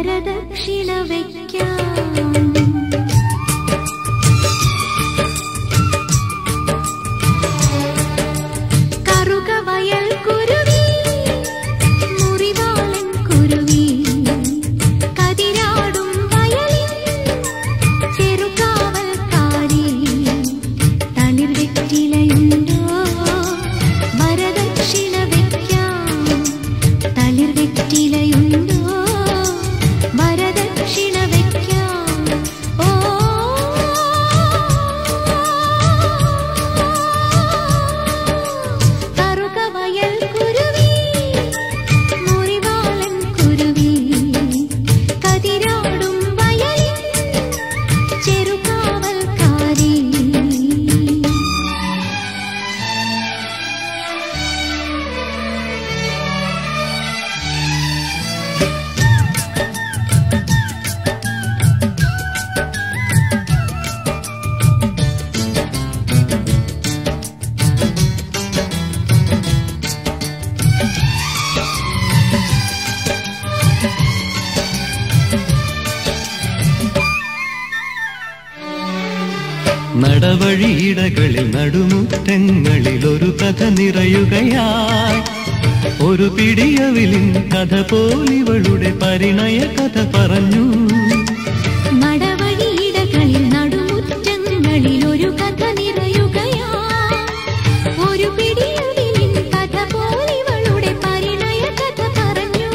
വരദക്ഷിണ വയ്ക്കാം കറുകവയൽ കുരുവി മുറിവാളൻ കുരുവി കതിരാടും വയലിൽ ചെറുകാവൽക്കാരി തളിർ വെറ്റിലയുണ്ടോ വരദക്ഷിണ വയ്ക്കാം തളിർ വെറ്റിലയുണ്ടോ വരദക്ഷിണ വയ്ക്കാം ഓ കറുകവയൽ കുരുവി മുറിവാളൻ കുരുവി കതിരാടും വയലിൽ ചെറുകാവൽക്കാരി നടവഴിയിടകളിൽ നടുമുറ്റങ്ങളിൽ ഒരു കഥ നിറയുകയായി ഒരു പിടിയവിലിൻ കഥ പോലിവളുടെ പരിണയ കഥ പറഞ്ഞു നടവഴിയിടകളിൽ നടുമുറ്റങ്ങളിൽ ഒരു കഥ നിറയുകയാ ഒരു പിടിയവിലിൻ കഥ പോലിവളുടെ പരിണയ കഥ പറഞ്ഞു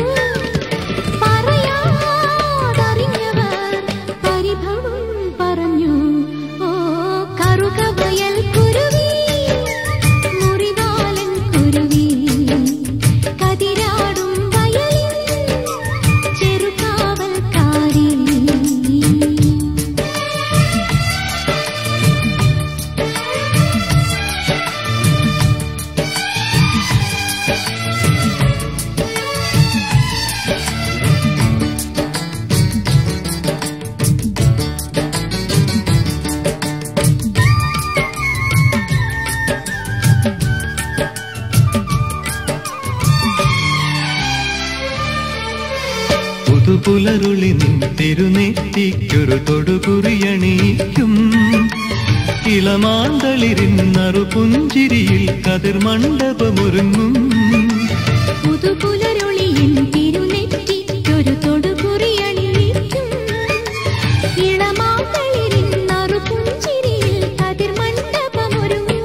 പറയാതറിഞ്ഞവർ പരിഭവം പറഞ്ഞു ഓ കറുകവയൽ കുരുവി മുറിവാലൻ കുരുവി കതിരാടും വയലിൽ ചെറുകാവൽക്കാരി പുതുപുലരുളി നിൻ തിരുനെറ്റിക്കൊരു തൊടുകുറിയണിയിക്കും ഇളമാന്തളിരിന്നറു പുഞ്ചിരിയിൽ കതിർമണ്ഡപമൊരുങ്ങും പുതുപുലരൊളിയിൽ തിരുനെറ്റിക്കൊരു തൊടുകുറിയണിയിക്കും. ഇളമാതളിരിൻ നറുപുഞ്ചിരിയിൽ കതിർമണ്ഡപമൊരുങ്ങും.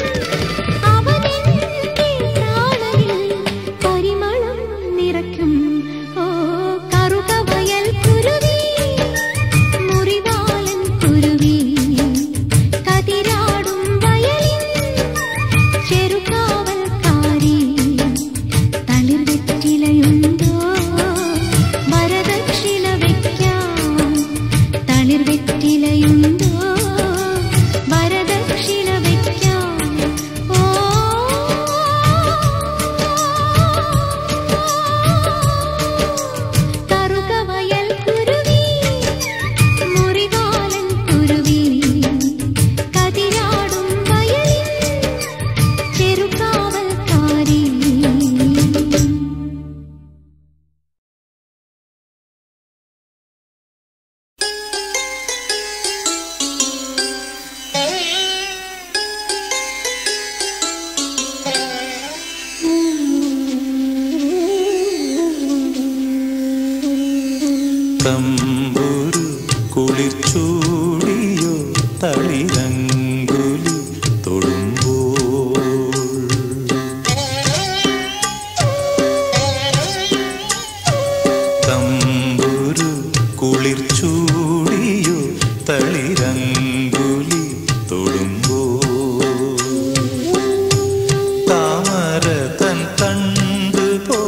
അവനെന്റെ പ്രാണനിൽ പരിമളം നിറയ്ക്കും. ഓ കറുകവയൽ കുരുവി, മുറിവാളൻ കുരുവി, കതിരാടും വയലിൻ ചെറുകാവൽക്കാരി തളിർ വെറ്റിലയുണ്ടോ വരദക്ഷിണ വയ്ക്കാം തളിർ വെറ്റിലയുണ്ടോ വരദക്ഷിണ വയ്ക്കാം ഓ കറുകവയൽ കുരുവി മുറിവാലൻ കുരുവി കതിരാടും വയലിൽ ചെറുകാവൽക്കാരി തമ്പുരു കുളിർച്ചൂടിയോ തളിരങ്കുലി തൊടുമ്പോൾ തമ്പുരു കുളിർച്ചൂടിയോ തളിരങ്കുലി തൊടുമ്പോൾ താമര തൻ തണ്ട് പോ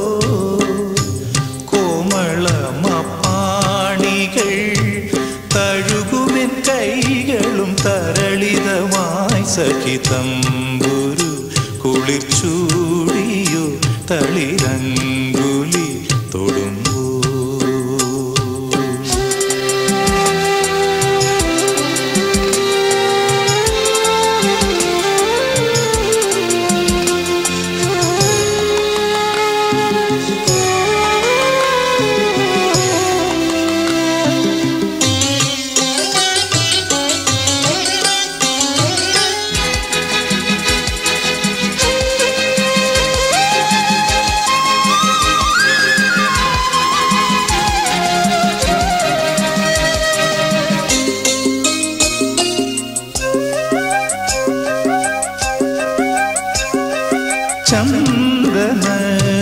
കോമളമപ്പാണികൾ തഴുകുമെൻ കൈകളും തരളിതമായി സഹിതമ്പുരു കുളിർച്ചൂടിയോ തളിരങ്കുലി തൊടുമ്പോ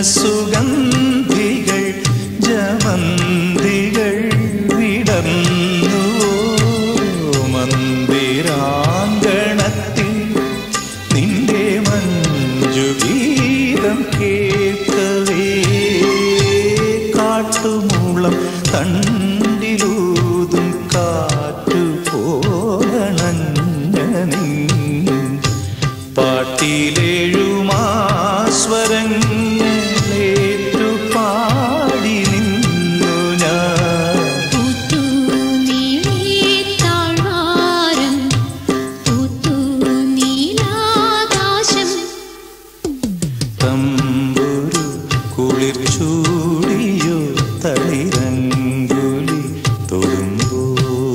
സുഗന്ധികൾ ജമന്തികൾ വിടർന്നു മന്ദിരാങ്കണത്തിൽ നിന്റെ മഞ്ജുഗീതം കേൾക്കവേ കാട്ടുമൂളം തണ്ടിലൂതും കാറ്റു പോകണഞ്ഞ പാട്ടിലേഴുമാസ്വരങ്ങളേറ്റു പാടി നിന്നു ഞാൻ പൂത്തു നീളേ താഴ്വാരം പൂത്തു നീലാകാശം തമ്പുരു കുളിർ ചൂടിയോ തളിരങ്കുലി തൊടുമ്പോൾ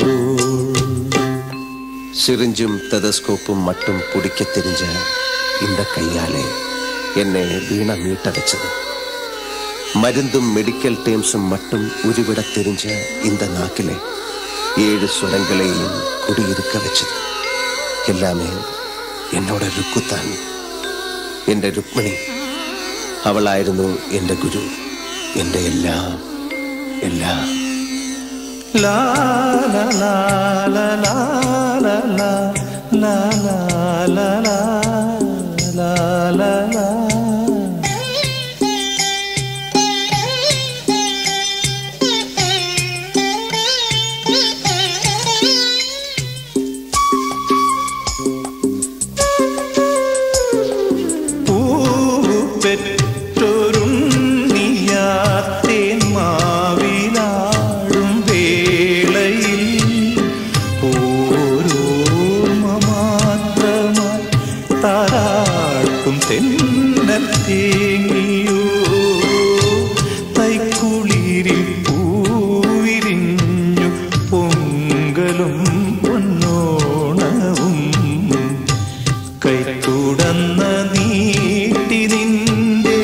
സിറിഞ്ചും ടെതസ്കോപ്പും மட்டும் பிடிக்க தெரிஞ்ச இந்த கையாலே என்னை வீண மீட்டடைச்சது மருந்தும் மெடிக்கல் டேம்ஸும் மட்டும் உருவிட தெரிஞ்ச இந்த நாக்கிலே ஏழு சுரங்களையும் குடியிருக்க வச்சது எல்லாமே എന്നോട് രുക്കുത്താൻ എൻ്റെ രുക്മിണി അവളായിരുന്നു എൻ്റെ ഗുരു എൻ്റെ എല്ലാം എല്ലാം La la la la la la la la la la la la la la പൂവു പെറ്റൊരുണ്ണിയാത്തേൻ മാവിലാടും വേളയിൽ ഓരോർമ്മ മാത്രമായി താരാട്ടും തെന്നൽ തേങ്ങിയോ തൈക്കുളിരിൽ പൂവിരിഞ്ഞു പൊങ്കലും പൊന്നോണവും കൈത്തുടന്ന നീട്ടി നിന്റെ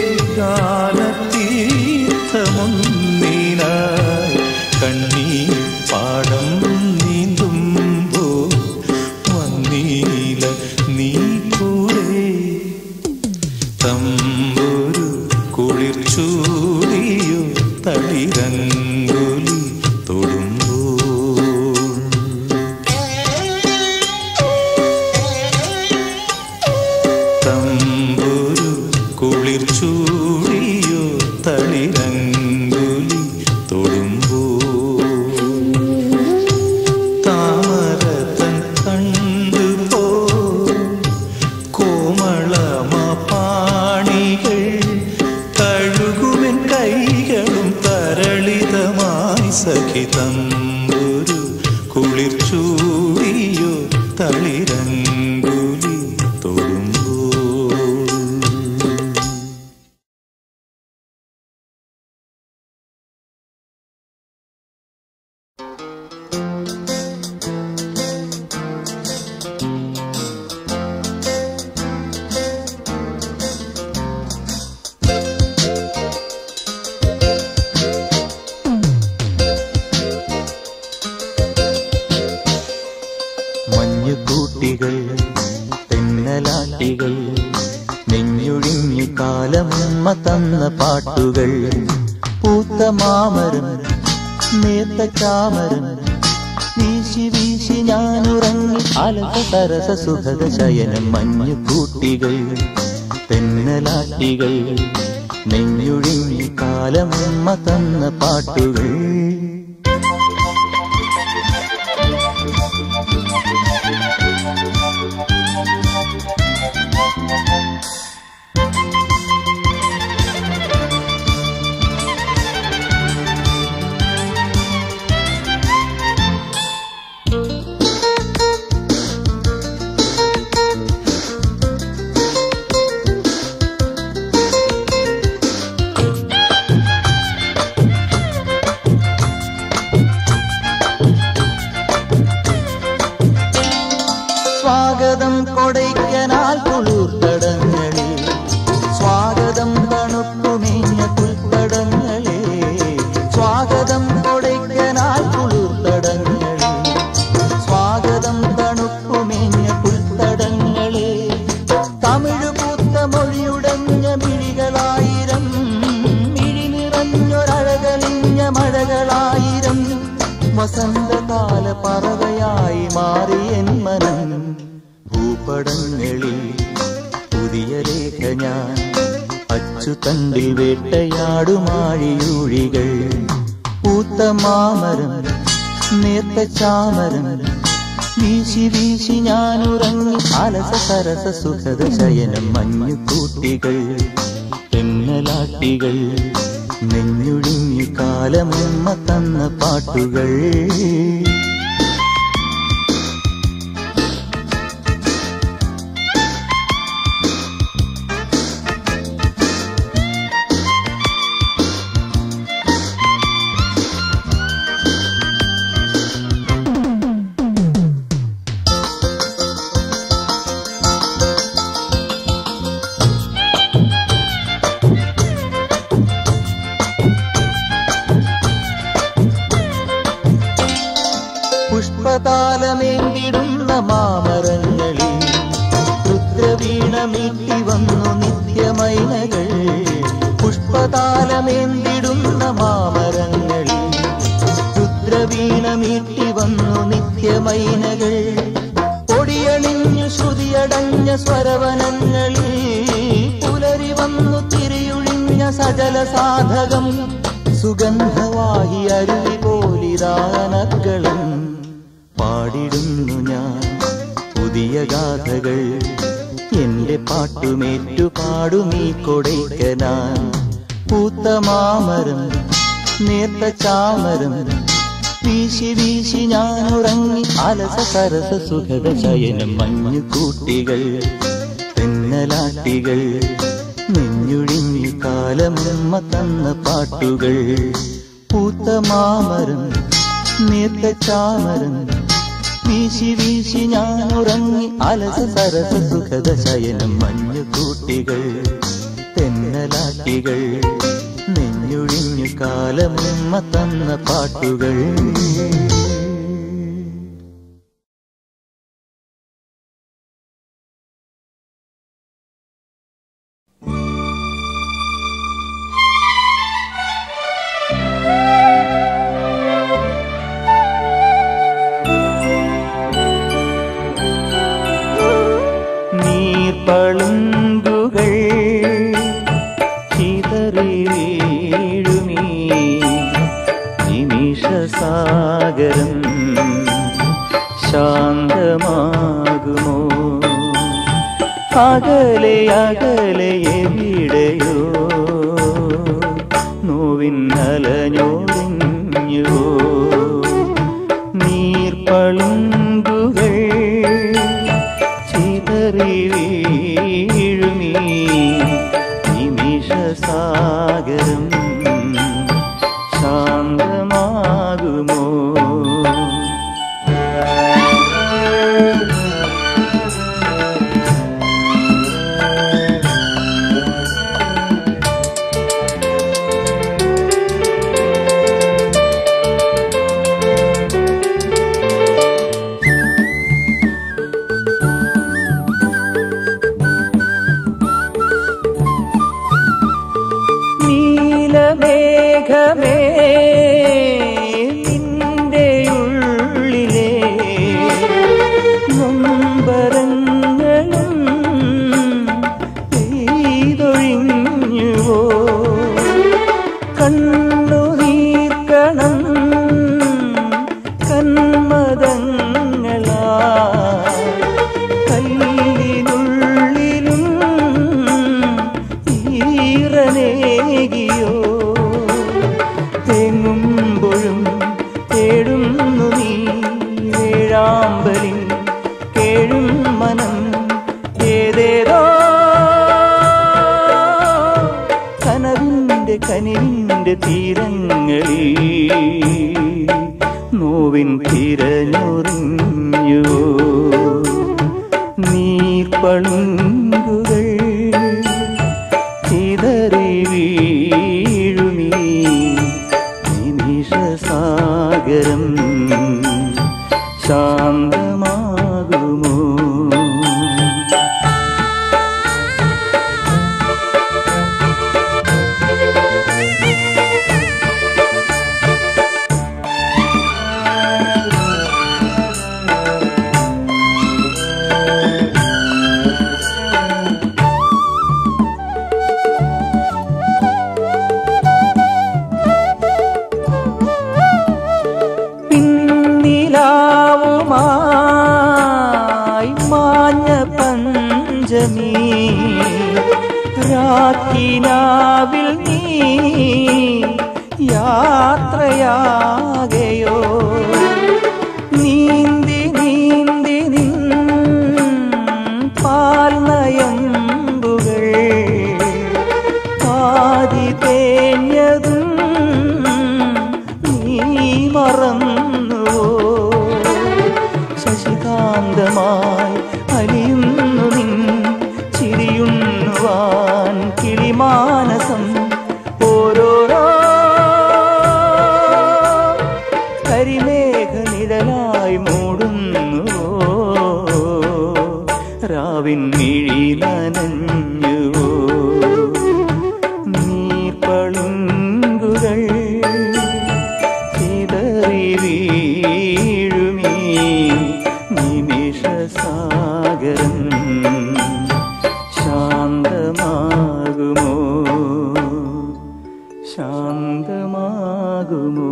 ഗാനതീർത്ഥമൊന്നിനായി കണ്ണീർ പാടം നീന്തുമ്പോ വന്നീല നീ കൂടെ തമ്പൊരു കുളിർ ചൂടിയോ തളിരങ്കുലി തൊടുമ്പോൾ തമ്പുരു കുളിർ ചൂടിയോ തളിരങ്കുലി തൊടുമ്പോ താമരതൻ കണ്ടുപോ കോമളമ പാണികൾ കഴുകുമെൻ കൈകളും തരളിതമായി സഖി തമ്പുരു കുളിർ ചൂടിയോ തളിരങ്കുലി തൊടുമ്പോൾ മഞ്ഞുകൂട്ടികൾ തെന്നലാട്ടികൾ നെഞ്ഞൊഴിഞ്ഞു കാലമമ്മ തന്ന പാട്ടുകൾ പൂത്ത മാമരം നേർത്ത ചാമരം വീശി വീശി ഞാനുറങ്ങി അലക സരസ സുഖത ശയനം മഞ്ഞുകൂട്ടികൾ തെന്നലാട്ടികൾ നെഞ്ഞൊഴിഞ്ഞു കാലമമ്മ തന്ന പാട്ടുകൾ വസന്തകാല പറവയായി മാറി എൻ മനം ഭൂപടങ്ങളിൽ പുതിയ രേഖ ഞാൻ അച്ചുതണ്ടിൽ വേട്ടയാടുമാഴിയൂഴികൾ പൂത്ത മാമരം നേർത്ത ചാമരം വീശി വീശി ഞാൻ ഉറങ്ങി അലസ സരസ സുഖത ശയനം മഞ്ഞു കൂട്ടികൾ തെന്നലാട്ടികൾ നെഞ്ഞുഴിഞ്ഞു കാലമുമ്മ തന്ന പാട്ടുകൾ പുഷ്പതാലമേന്തിടുന്ന മാമരങ്ങളിൽ രുദ്രവീണമീട്ടി വന്നു നിത്യമൈനകൾ പുഷ്പതാലമേന്തിടുന്ന മാമരങ്ങളിൽ രുദ്രവീണമീട്ടി വന്നു നിത്യമൈനകൾ പൊടിയണിഞ്ഞു ശ്രുതിയടഞ്ഞ സ്വരവനങ്ങളിൽ പുലരി വന്നു തിരിയുഴിഞ്ഞ സജല സാധകം സുഗന്ധവാഹി അരുവി പോലിരാനക്കളും പാടിടുന്നു ഞാൻ പുതിയ ഗാഥകൾ എന്റെ പാട്ടുമേറ്റു പാടുമീ കൊടൈക്കനാൻ പൂത്ത മാമരം നേർത്ത ചാമരം വീശി വീശി ഞാൻ ഉറങ്ങി അലസ സരസ സുഖത ശയനം മഞ്ഞു കൂട്ടികൾ തെന്നലാട്ടികൾ നെഞ്ഞുഴിഞ്ഞു കാലമുമ്മ തന്ന പാട്ടുകൾ പൂത്ത മാമരം നേർത്ത ചാമരം വീശി വീശി ഞാൻ ഉറങ്ങി അലസ സരസ സുഖത ശയനം മഞ്ഞു കൂട്ടികൾ തെന്നലാട്ടികൾ നെഞ്ഞുഴിഞ്ഞു കാലമുമ്മ തന്ന പാട്ടുകൾ നീർപ്പളുങ്കുകൾ ചിതറി വീഴുമീ നിമിഷസാഗരം ശാന്തമാകുമോ അകലെ അകലെ എവിടെയോ നോവിൻ അലഞ്ഞോറിഞ്ഞുവോ നീർപ്പളുങ്കുകൾ ചിതറി വീഴുമീ നിമിഷസാഗരം ശാന്തമാകുമോ നീലമേഘമേ നിന്റെ ഉള്ളിലെ നൊമ്പരങ്ങളും പെയ്തൊഴിഞ്ഞുവോ കണ്ണുനീർക്കണം കന്മദങ്ങളാ കല്ലിനുള്ളിലും ഈറനേകിയോ തെങ്ങുമ്പോഴും തേടുന്നു നീ വേഴാമ്പലിൻ കേഴും മനം ഏതേതോ കനവിന്റെ കനിവിന്റെ തീരങ്ങളിൽ നോവിൻ തിരഞ്ഞൊറിഞ്ഞു നീർപ്പളുങ്കുകൾ ചിതറി വീഴുമീ നിമിഷസാഗരം ശാന്തമാകുമോ കിനാവിൽ നീ യാത്രയാകയോ നീന്തി നീന്തി നിൻ പാൽനയമ്പുകൾ പാതി തേഞ്ഞതും നീ മറന്നുവോ ശശികാന്തമായി അലിയുന്നു നിൻ ചിരിയുന്നുവാൻ കിളിമാനസം ഓരോരോ കരിമേഘ നിഴലായി മൂടുന്നുവോ രാവിൻ മിഴി നനഞ്ഞുവോ നീർപ്പളുങ്കുകൾ ചിതറി വീഴുമീ നിമിഷസാഗരം ശാന്തമാകുമോ ശാന്തമാകുമോ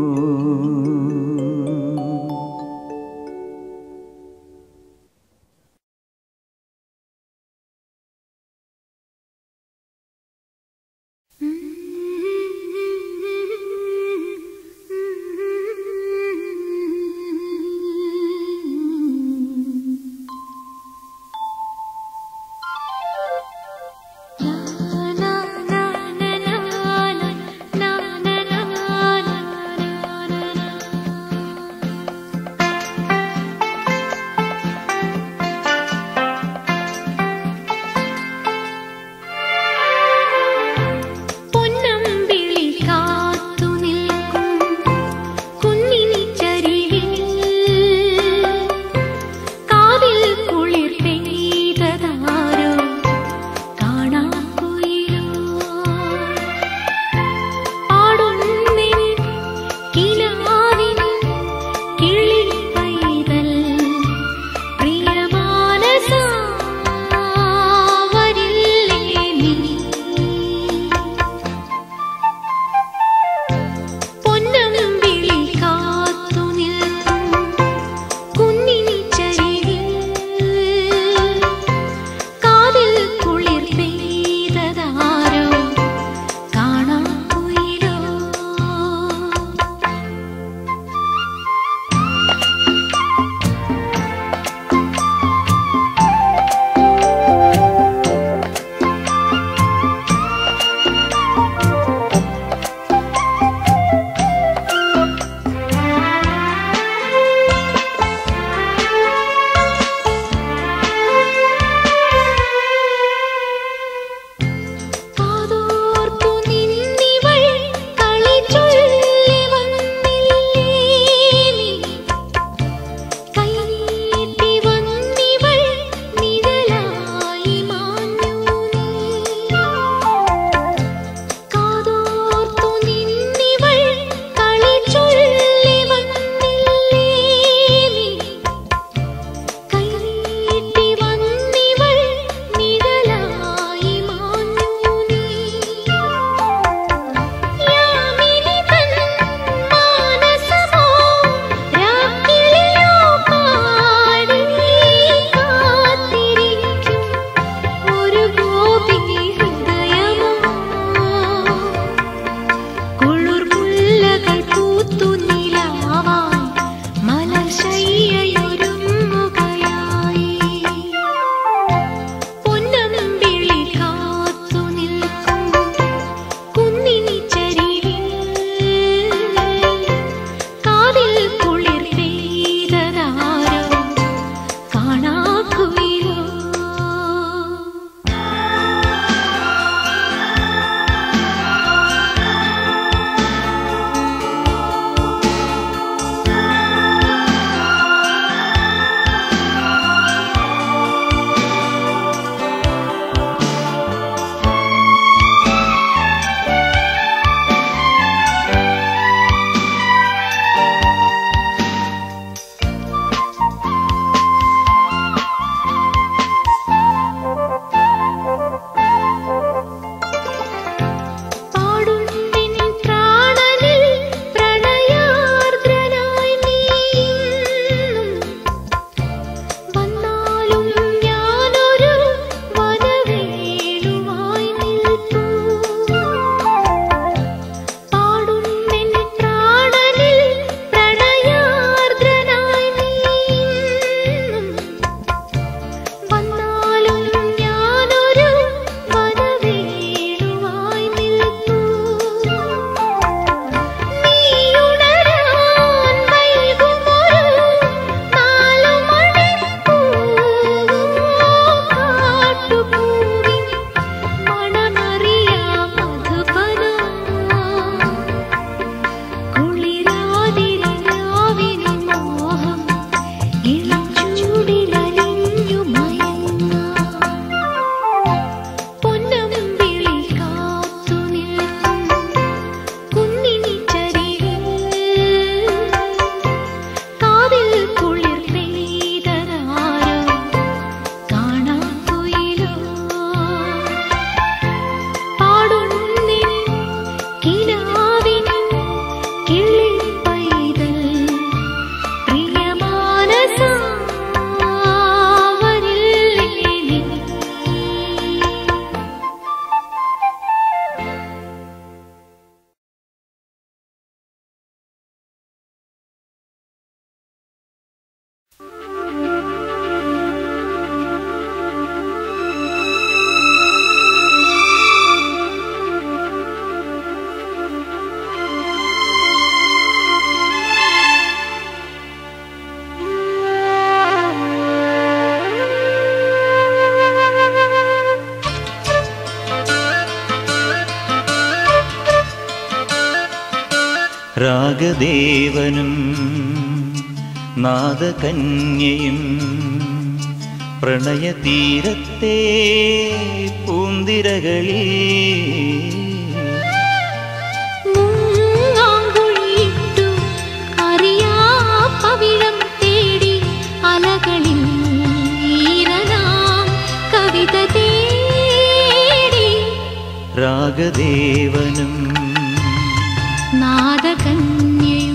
പൊന്നമ്പിളി കാത്തു നിൽക്കും കുന്നിനിച്ചരിവിൽ കാതിൽ കുളിർ പെയ്തതാരോ കാണാക്കുയിലോ പാടുന്നിൻ കിനാവിൻ കിളി പൈതൽ പ്രിയമാനസാ വരില്ലേ നീ പൊന്നമ്പിളി കാത്തു നിൽക്കും കുന്നിനിച്ചരിവിൽ കാതിൽ കുളിർ പെയ്തതാരോ കാണാക്കുയിലോ കാതോർത്തു നിന്നിവൾ കളി ചൊല്ലി വന്നില്ലേ നീ കൈനീട്ടി വന്നിവൾ നിഴലായി മാഞ്ഞു നീ കാതോർത്തു നിന്നിവൾ കളി ചൊല്ലി വന്നില്ലേ നീ കൈനീട്ടി വന്നിവൾ നിഴലായി മാഞ്ഞു നീ യാമിനി തൻ മാനസമോ രാക്കിളിയോ പാടി കാത്തിരിക്കും ഒരു ഗോപി ഹൃദയമോ കുളിർ മുല്ലകൾ പൂത്തു നിലാവാൻ മലർശയ്യയൊരുങ്ങുകയായി പൊന്നമ്പിളി കാത്തു നിൽക്കും കുന്നിനിച്ചരിവിൽ കാതിൽ കുളിർ പെയ്തതാരോ കാണാക്കുയിലോ രാഗദേവനും നാദകന്യയും പ്രണയതീരത്തെ പൂന്തിരകളിൽ മുങ്ങാങ്കുഴിയിട്ടു അറിയാ പവിഴം തേടി അലകളിൽ ഈറനാം കവിത തേടി രാഗദേവനും നാദകന്യയും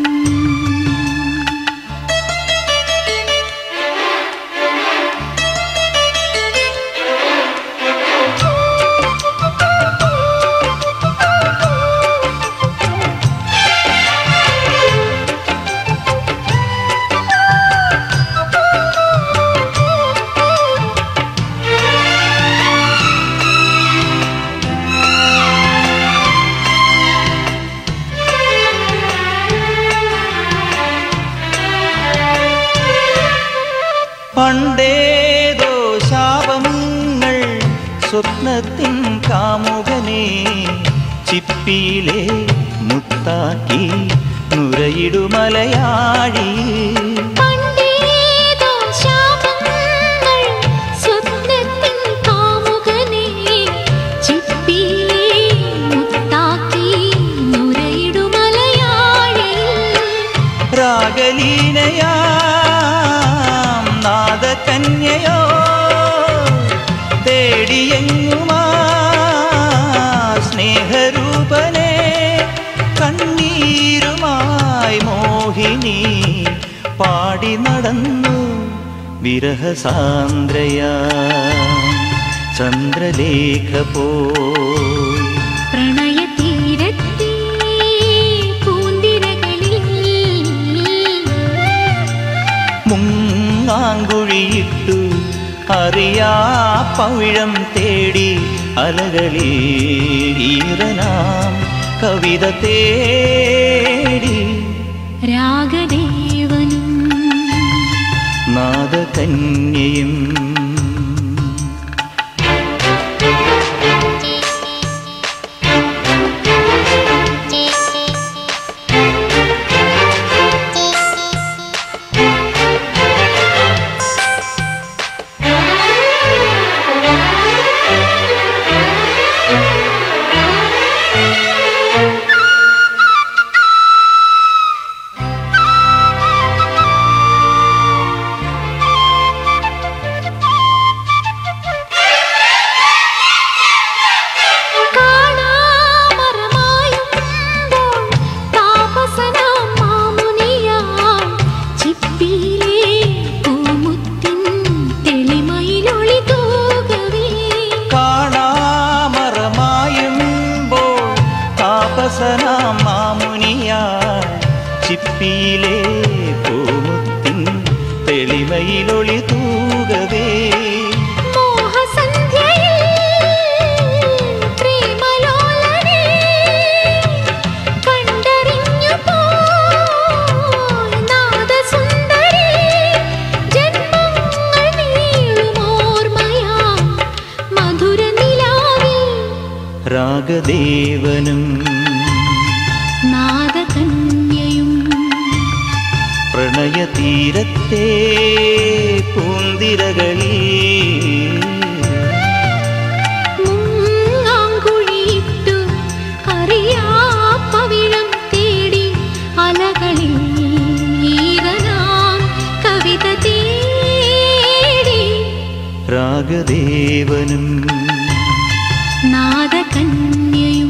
പണ്ടേതോ ശാപങ്ങൾ സ്വപ്നത്തിൻ കാമുകനെ ചിപ്പിയിലെ മുത്താക്കി നുരയിടുമലയാഴി പണ്ടേതോ ശാപങ്ങൾ സ്വപ്നത്തിൻ കാമുകനെ ചിപ്പിയിലെ മുത്താക്കി നുരയിടുമലയാഴിൽ രാഗലീനയാം നാദകന്യയോ തേടിയെങ്ങുമാ സ്നേഹരൂപനെ കണ്ണീരുമായി മോഹിനി പാടി നടന്നു വിരഹസാന്ദ്രയാ ചന്ദ്രലേഖ പോയി പ്രണയതീരത്തെ പൂന്തിരകളിൽ മുങ്ങാങ്കുഴിയിട്ടു അറിയാ പവിഴം തേടി അലകളിൽ ഈറനാം കവിത തേടി രാഗദേവനും നാദകന്യയും കാണാമറമായുമ്പോൾ താപസനാം മാമുനിയാം ചിപ്പിയിലെ പൂമുത്തിൻ തെളിമയിലൊളി തൂകവേ കാണാമറമായുമ്പോൾ താപസനാം മാമുനിയാ ചിപ്പിയിലെ പൂമുത്തിൻ തെളിമയിലൊളി തൂകവേ മോഹസന്ധ്യയിൽ പ്രേമലോലനെ കണ്ടറിഞ്ഞു പോയി നാദസുന്ദരി ജന്മങ്ങൾ നീളുമോർമ്മയാം മധുരനിലാവിൽ രാഗദേവനും നാദകന്യയും പ്രണയതീരത്തെ പൂന്തിരകളിൽ മുങ്ങാങ്കുഴിയിട്ടു അറിയാ പവിഴം തേടി അലകളിൽ ഈറനാം കവിത തേടി രാഗദേവനും നാദകന്യയും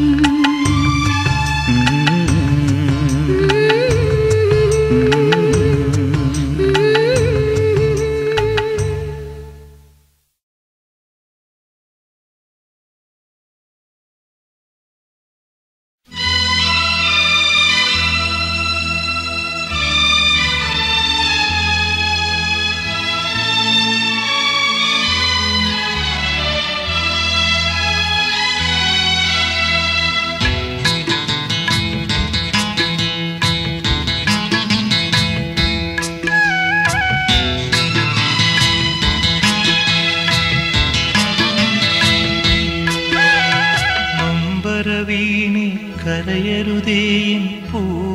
നൊമ്പരവീണി കരയരുതേൻ പൂ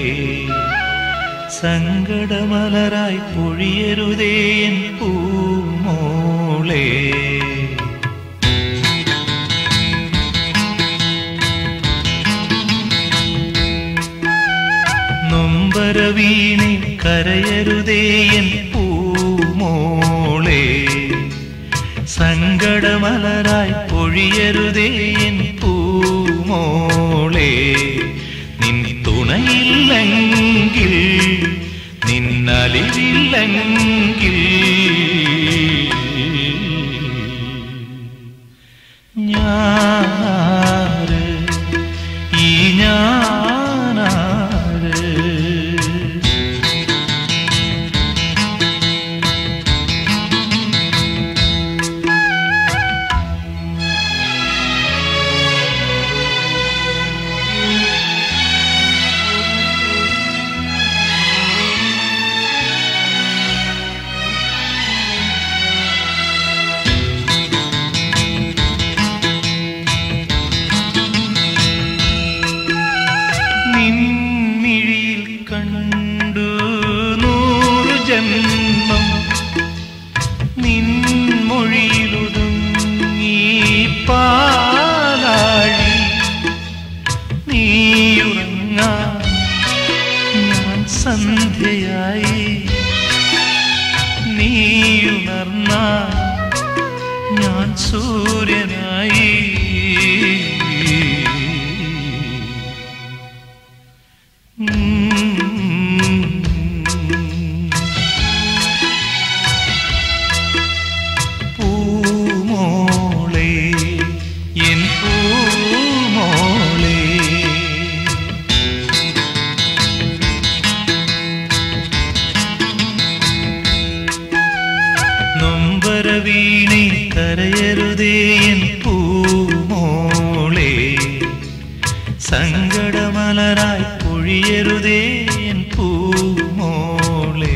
സങ്കടമലരായി പൊഴിയരുതേ എൻ പൂമോളേ നൊമ്പരവീണെ കരയരുതേ എൻ പൂമോളേ സങ്കടമലരായി പൊഴിയരുതേ എൻ പൂമോളേ നിൻ തുണയില്ലെങ്കിൽ നിന്നലിവില്ലെങ്കിൽ ഞാനാര് ഈ ഞാനാര് നിൻമിഴിയിൽ കണ്ടു നൂറു ജന്മം നിൻമൊഴിയിലുതുങ്ങി പാലാഴി നീയുറങ്ങാൻ ഞാൻ സന്ധ്യയായി നീയുണർന്നാൽ ഞാൻ സൂര്യനായി പൂമോളെ എൻ പൂമോളെ നൊമ്പരവീണെ കരയരുതേ എൻ പൂമോളെ സങ്കടമലരായി പൊഴിയരുതേ എൻ പൂമോളെ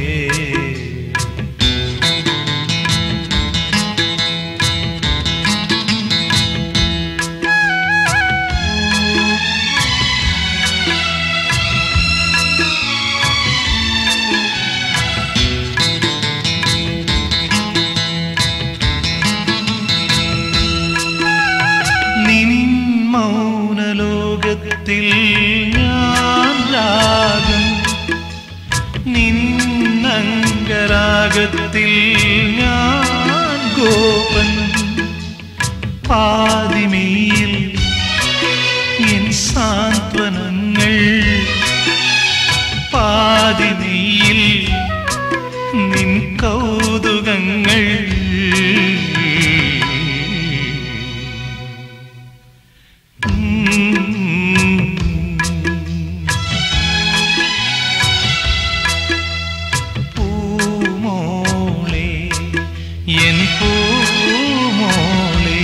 നിൻ മൗനലോകത്തിൽ ഞാൻ രാഗം നിന്നംഗരാഗത്തിൽ ഞാൻ ഗോപൻ പാതിമയിൽ എൻ സാന്ത്വനങ്ങൾ പാതിമയിൽ നിൻ കൗതുകങ്ങൾ പൂമോളെ എൻ പൂമോളെ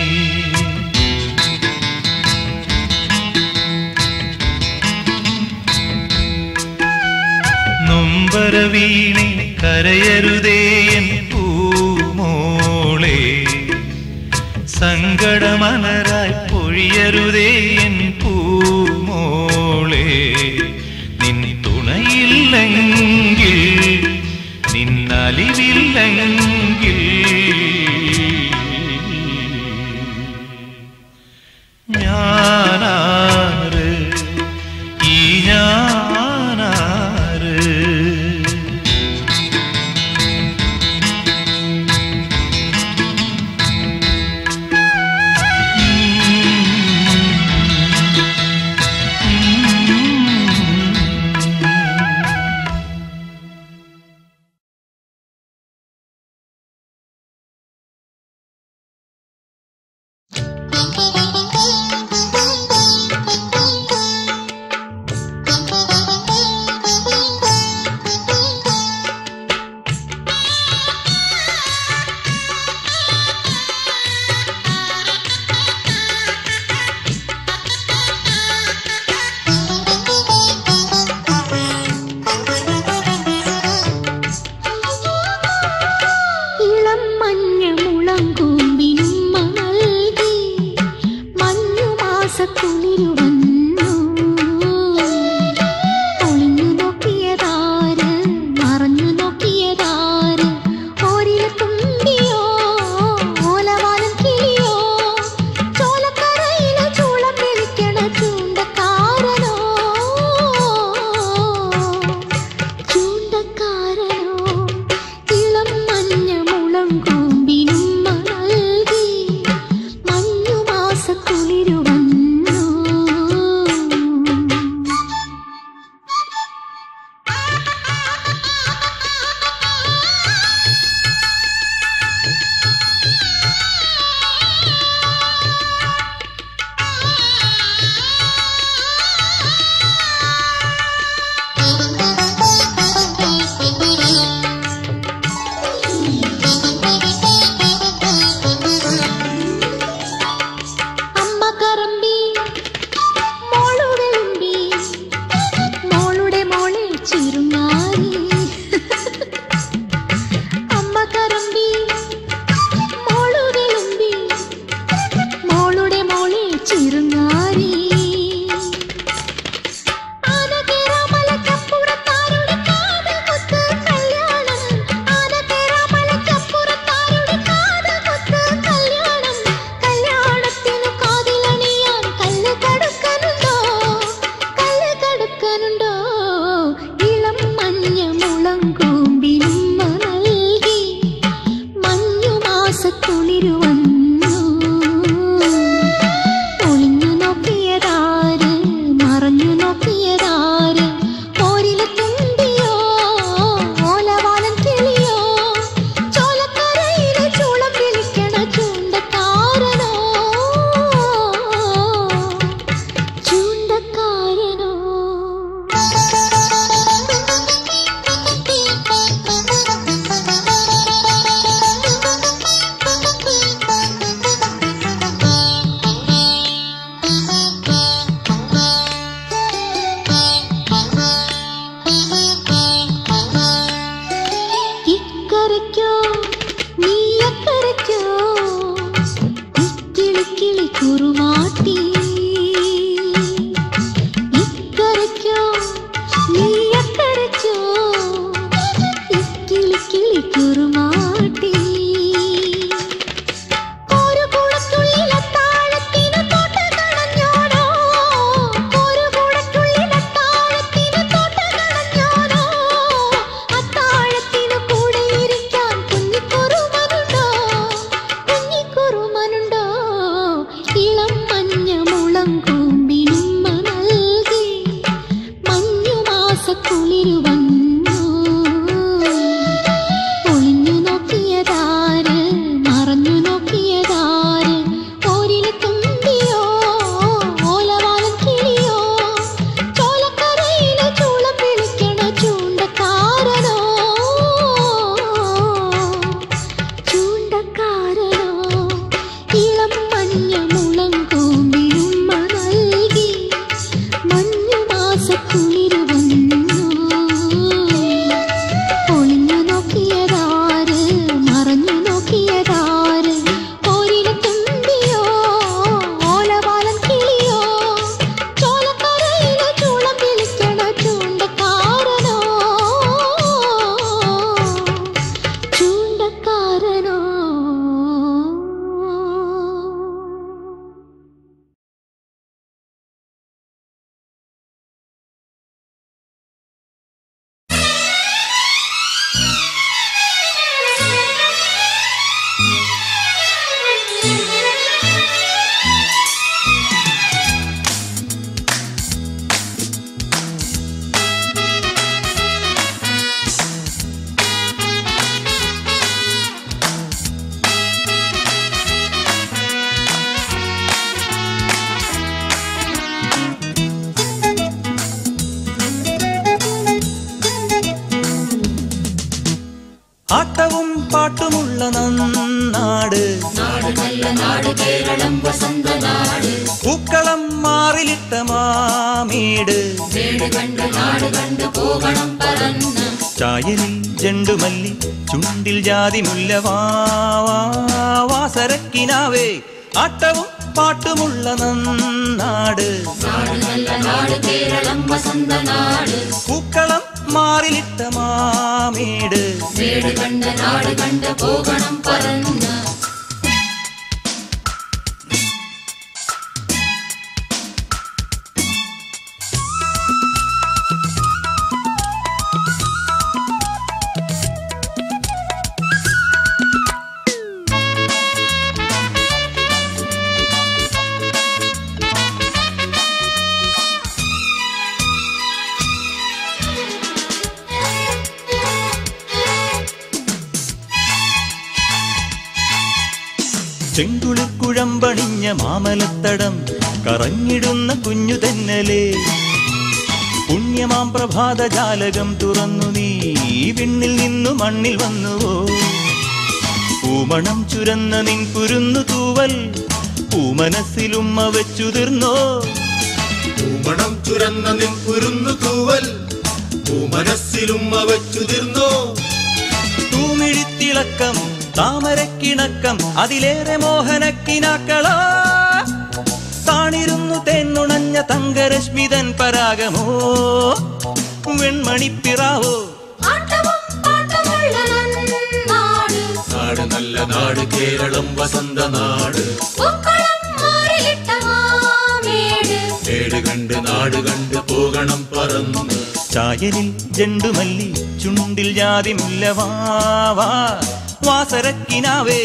നൊമ്പരവീണെ കരയരുതേ എൻ പൂമോളെ സങ്കടമലരായി പൊഴിയരുതേ എൻ പൂമോളെ നിൻ തുണയില്ലെങ്കിൽ നിന്നലിവില്ലെങ്കിൽ ഞാനാര് ഈ ഞാനാര് കുളിരു വന്നു ഒളിഞ്ഞു നോക്കിയതാര് മറഞ്ഞു നോക്കിയതാര് ഓരിലെ തുമ്പിയോ ഓലവാലം കിളിയോ ചോലക്കരയിലെ ചൂളം വിളിക്കണ ചൂണ്ടക്കാരനോ ചൂണ്ടക്കാരനോ ഇളം മഞ്ഞ മുളം കൂമ്പിടുമ്മ നൽകി മഞ്ഞു മാസക്കുളിരു വന്നു ഒളിഞ്ഞു നോക്കിയതാര് മറഞ്ഞു നോക്കിയതാര് ഓരിലെ തുമ്പിയോ ഓലവാലം കിളിയോ ചോലക്കരയിലെ ചൂളം വിളിക്കണ ചൂണ്ടക്കാരനോ ചൂണ്ടക്കാരനോ ആട്ടവും പാട്ടുമുള്ള നന്നാട് പൂക്കളം മാറിലിട്ട മാമീട് ചായലിൽ ജണ്ടുമല്ലി ചുണ്ടിൽ ജാതി മുല്ലവാസരക്കിനാവേ ആട്ടവും പാട്ടുമുള്ള നന്നാട് പൂക്കളം മാറിലിട്ട മാമീട് ചെങ്കുളിക്കുഴമ്പണിഞ്ഞ മാമലത്തടം കറങ്ങിടുന്ന കുഞ്ഞു തെന്നലേ പുണ്യമാം പ്രഭാത ജാലകം തുറന്നു നീ വിണ്ണിൽ നിന്നു മണ്ണിൽ വന്നുവോ പൂമണം ചുരന്ന നിൻ കുരുന്നു തൂവൽ പൂമനസ്സിലുമ്മ വെച്ചുതിർന്നോ പൂമണം ചുരന്ന നിൻ കുരുന്നു തൂവൽ പൂമനസ്സിലുമ്മ വെച്ചുതിർന്നോ തൂമിഴിത്തിളക്കം താമരക്കിണക്കം അതിലേറെ മോഹനക്കിനാക്കളാ താണിരുന്നു തേന്നുണഞ്ഞ തങ്കരശ്മിതൻ പരാഗമോ വെൺമണിപ്പിറാവോ ആട്ടവും പാട്ടുമുള്ള നന്നാട് നാട് നല്ല നാട് കേരളം വസന്ത നാട് പൂക്കളം മാറിലിട്ട മാമേട് ഏട് കണ്ട് നാട് കണ്ട് പോകണം പറന്ന് ചായലിൽ ജണ്ടുമല്ലി ചുണ്ടിൽ ജാതി മുല്ലവാവാ വാസരക്കിനാവേ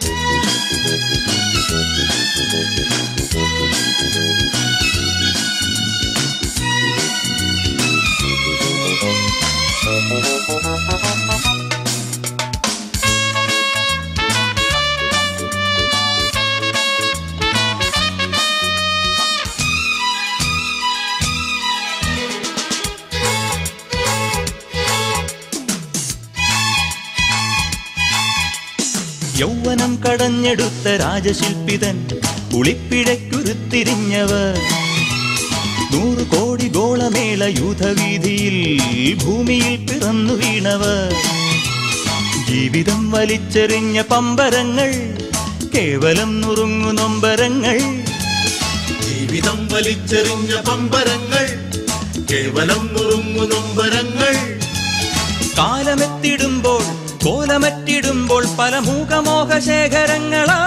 യൗവനം കടഞ്ഞെടുത്ത രാജശില്പിതൻ കുളിപ്പിഴക്കുരുത്തിരിഞ്ഞവർ നൂറ് കോടി ഗോളമേള യൂഥവീതിയിൽ ഭൂമിയിൽ പിറന്നു വീണവർ ജീവിതം വലിച്ചെറിഞ്ഞ പമ്പരങ്ങൾ കേവലം നുറുങ്ങു നൊമ്പരങ്ങൾ ജീവിതം വലിച്ചെറിഞ്ഞ പമ്പരങ്ങൾ കേവലം നുറുങ്ങു നൊമ്പരങ്ങൾ കാലമെത്തിടുമ്പോൾ കോലമറ്റിടുമ്പോൾ പല മൂകമോഹശേഖരങ്ങളാ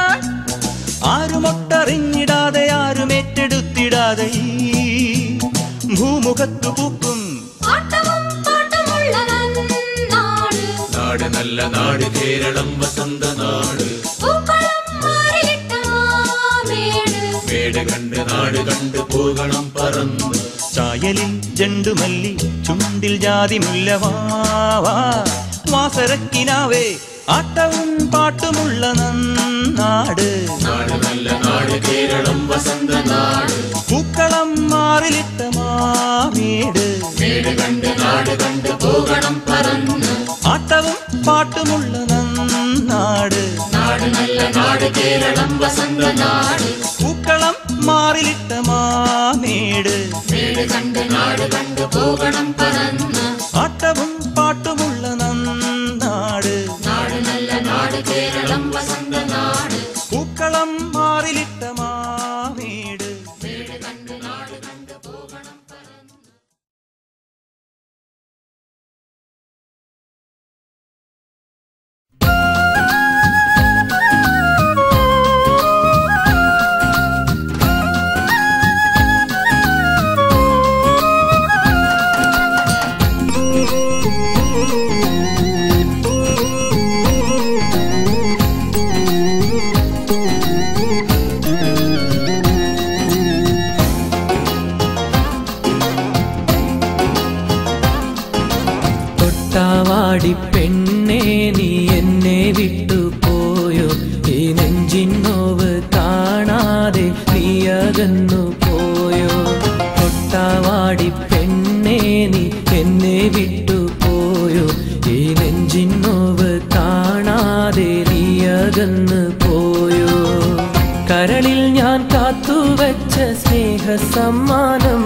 ആരുമൊട്ടറിഞ്ഞിടാതെ ആരുമേറ്റെടുത്തിടാതെ ഈ ഭൂമുഖത്തു പൂക്കും ആട്ടവും പാട്ടുമുള്ള നന്നാട് നാട് നല്ല നാട് കേരളം വസന്ത നാട് പൂക്കളം മാറിലിട്ട മാമേട് മേട് കണ്ട് നാട് കണ്ട് പോകണം പറന്ന് ചായലിൽ ജണ്ടുമല്ലി ചുണ്ടിൽ ജാതി മുല്ലവാവാ വാസരക്കിനാവേ ആട്ടവും പാട്ടുമുള്ള നന്നാട് നാട് നല്ല നാട് കേരളം വസന്ത നാട് പൂക്കളം മാറിലിട്ട മാമേട് മേട് കണ്ട് നാട് കണ്ട് പോകണം പറന്ന് ആട്ടവും പാട്ടുമുള്ള നന്നാട് നാട് നല്ല നാട് കേരളം വസന്ത നാട് പൂക്കളം മാറിലിട്ട മാമേട് മേട് കണ്ട് നാട് കണ്ട് പോകണം പറന്ന് ആട്ടവും പാട്ടുമുള്ള നന്നാട് നാട് നല്ല നാട് കേരളം വസന്ത നാട് പൂക്കളം മാറിലിട്ട മാമേട് മേട് കണ്ട് നാട് കണ്ട് പോകണം പറന്ന് തൊട്ടാവാടി പെണ്ണേ നീ എന്നെ വിട്ടു പോയോ ഈ നെഞ്ചിൻ നോവ് കാണാതെ നീ അകന്നു പോയോ തൊട്ടാവാടി പെണ്ണേ നീ എന്നെ വിട്ടു പോയോ ഈ നെഞ്ചിൻ നോവ് കാണാതെ നീ അകന്നു പോയോ കരളിൽ ഞാൻ കാത്തുവച്ച സ്നേഹ സമ്മാനം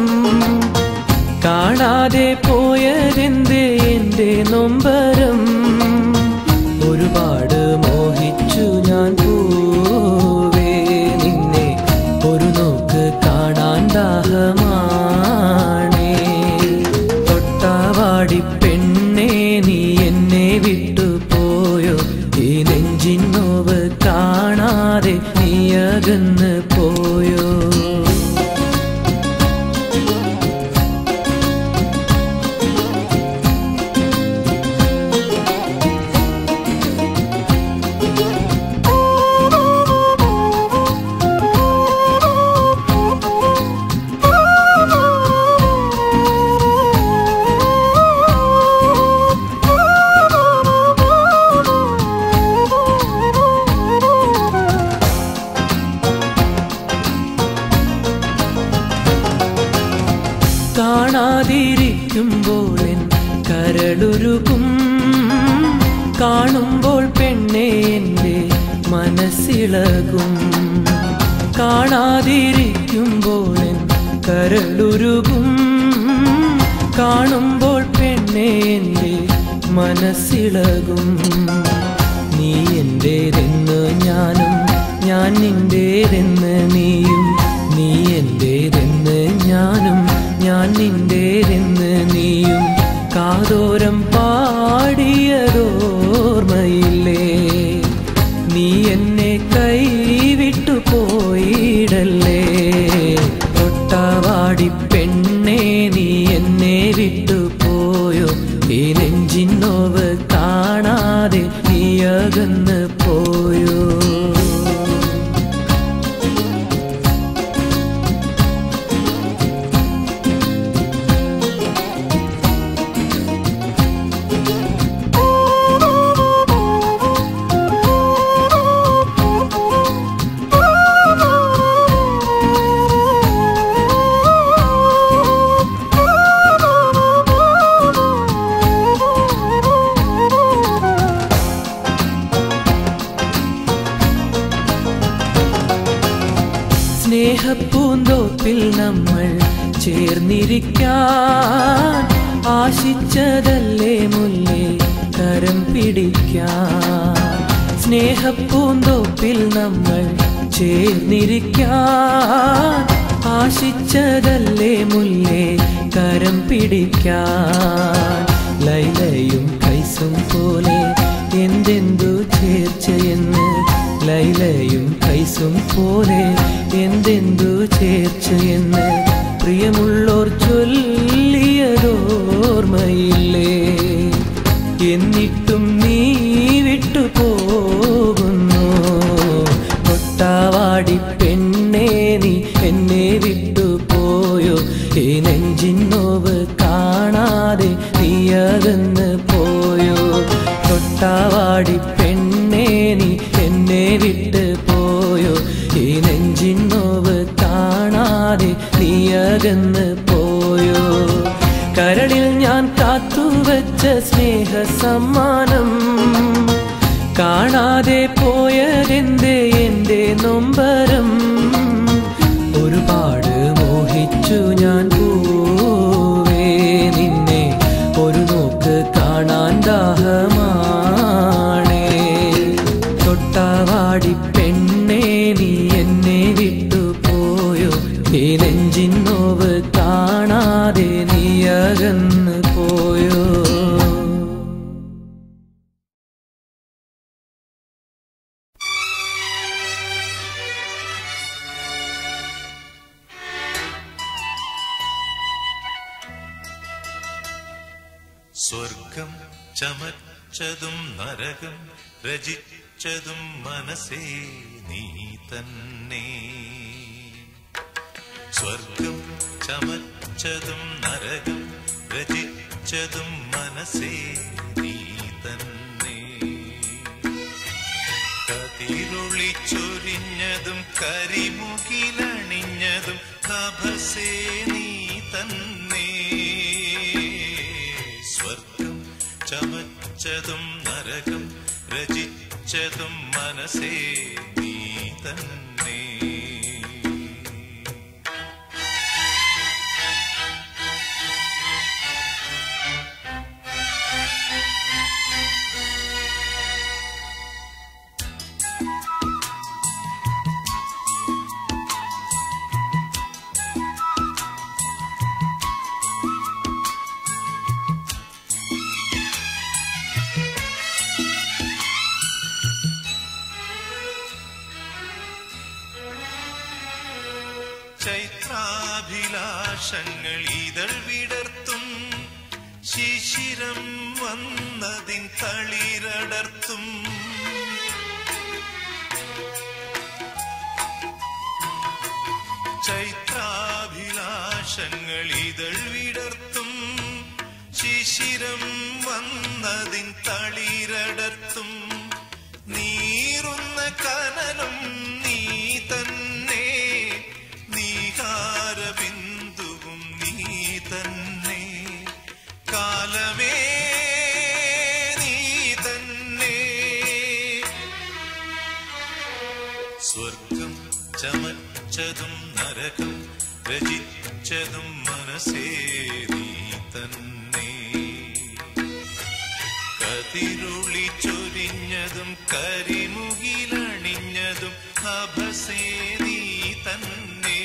കാണാതെ പോയതെന്തേ എന്റെ നൊമ്പരം ഒരുപാട് മോഹിച്ചു ഞാൻ പൂവേ നിന്നെ ഒരു നോക്ക് കാണാൻ ദാഹമാണേ തൊട്ടാവാടി പെണ്ണേ നീ എന്നെ വിട്ടു പോയോ ഈ നെഞ്ചിൻ നോവ് കാണാതെ നീ അകന്ന് പോയോ കാണാതിരിക്കുമ്പോൾ എൻ കരളുരുകും കാണുമ്പോൾ പെണ്ണെ എൻ്റെ മനസ്സിളകും കാണാതിരിക്കുമ്പോൾ എൻ കരളുരുകും കാണുമ്പോൾ പെണ്ണെ എൻ്റെ മനസ്സിളകും നീ എൻ്റേതെന്ന് ഞാനും ഞാൻ നിന്റേതെന്ന് നീയും നീ എൻ്റേതെന്ന് ഞാനും ഞാൻ നിന്റേതെന്ന് നീയും കാതോരം പാടിയതോർമ്മയില്ലേ നീ എന്നെ കൈവിട്ടു പോയിടല്ലേ തൊട്ടാവാടി പെണ്ണേ നീ എന്നെ വിട്ടു പോയോ ഈ നെഞ്ചിൻ നോവ് കാണാതെ നീ അകന്ന് പോയോ സ്നേഹപ്പൂന്തോപ്പിൽ നമ്മൾ ചേർന്നിരിക്കാൻ ആശിച്ചതല്ലേ മുല്ലേ കരം പിടിക്കാൻ സ്നേഹപ്പൂന്തോപ്പിൽ നമ്മൾ ചേർന്നിരിക്കാൻ ആശിച്ചതല്ലേ മുല്ലേ കരം പിടിക്കാൻ ലൈലയും കൈസും പോലെ എന്തെന്തു ചേർച്ചയെന്ന് ലൈലയും കൈസും പോലെ എന്തെന്തു ചേർച്ചയെന്ന് പ്രിയമുള്ളോർ ചൊല്ലിയതോർമ്മയില്ലേ എന്നിട്ടും നീ വിട്ടു പോകുന്നു കൊട്ടാവാടി പെണ്ണേ നീ എന്നെ വിട്ടു പോയോ ഈ നെഞ്ചി കാണാതെ നീയകന്ന് പോയോ തൊട്ടാവാടി പെണ്ണേ നീ എന്നെ വിട്ട് പോയോ ഈ നെഞ്ചിൻ നോവ് കാണാതെ നീയകന്ന് പോയോ കരളിൽ ഞാൻ കാത്തുവച്ച സ്നേഹ സമ്മാനം കാണാതെ പോയതെന്തേ എന്റെ നൊമ്പരം ഒരുപാട് മോഹിച്ചു ഞാൻ പോവേ നിന്നെ ഒരു നോക്ക് കാണാൻ ദാഹമാണേ തൊട്ടാവാടി പെണ്ണേ നീ എന്നെ വിട്ടു പോയോ ഈ നെഞ്ചിൻ നോവ് കാണാതെ നീ അകന്ന് പോയോ സ്വർഗം ചമച്ചതും നരകം രചിച്ചതും മനസ്സേ നീ തന്നെ സ്വർഗം ചമച്ചതും നരകം രചിച്ചതും മനസ്സേ നീ തന്നെ കതിരൊളി ചൊരിഞ്ഞതും കരിമുകിലണിഞ്ഞതും നഭസേ നീ തന്നെ സ്വർഗം ചമച്ചതും നരകം രചിച്ചതും മനസ്സേ നീ തന്നെ ചൈത്രാഭിലാഷങ്ങൾ ഇതൾ വിടർത്തും ശിശിരം വന്നതിൻ തളിരടർത്തും ചൈത്രാഭിലാഷങ്ങൾ ഇതൾ വിടർത്തും ശിശിരം വന്നതിൻ തളിരടർത്തും നീറുന്ന കനലും നീ തന്നെ നീഹാരബിന്ദുവും നീ തന്നെ കാലമേ നീ തന്നെ സ്വർഗം ചമച്ചതും നരകം രചിച്ചതും മനസ്സേ നീ തന്നെ കതിരുളി ചൊരിഞ്ഞതും കരിമുകിലണിഞ്ഞതും അഭസേ നീ തന്നെ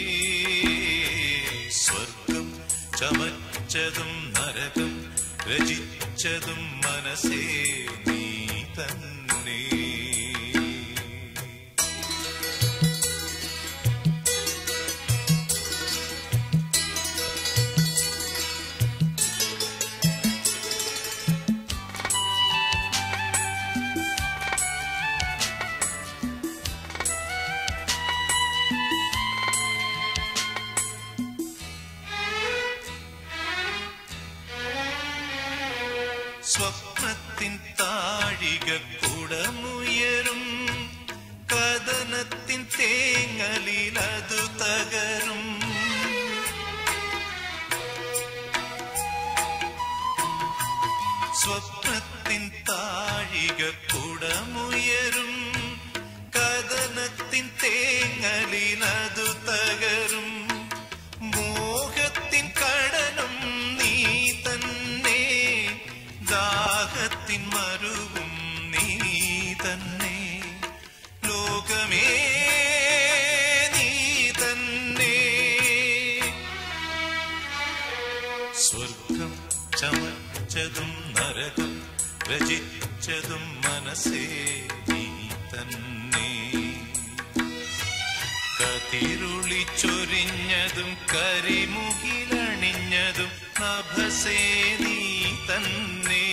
സ്വർഗം ചമച്ചതും നരകം രചിച്ചതും മനസ്സേ നീ തന്നെ സ്വപ്നത്തിൻ താഴിക കുടമുയരും കഥനത്തിൻ തേങ്ങലിൽ അതു തകരും സ്വപ്നത്തിൻ താഴിക കുടമുയരും കഥനത്തിൻ തേങ്ങലിൽ അതു തകരും മോഹത്തിൻ കടലും നീ തന്നെ ദാഹത്തിൻ മരുവും നീ തന്നെ ലോകമേ നീ തന്നെ സ്വർഗം ചമച്ചതും നരകം രചിച്ചതും മനസ്സേ നീ തന്നെ കതിരുളി ചൊരിഞ്ഞതും കരിമുകിലണിഞ്ഞതും നഭസേ നീ തന്നെ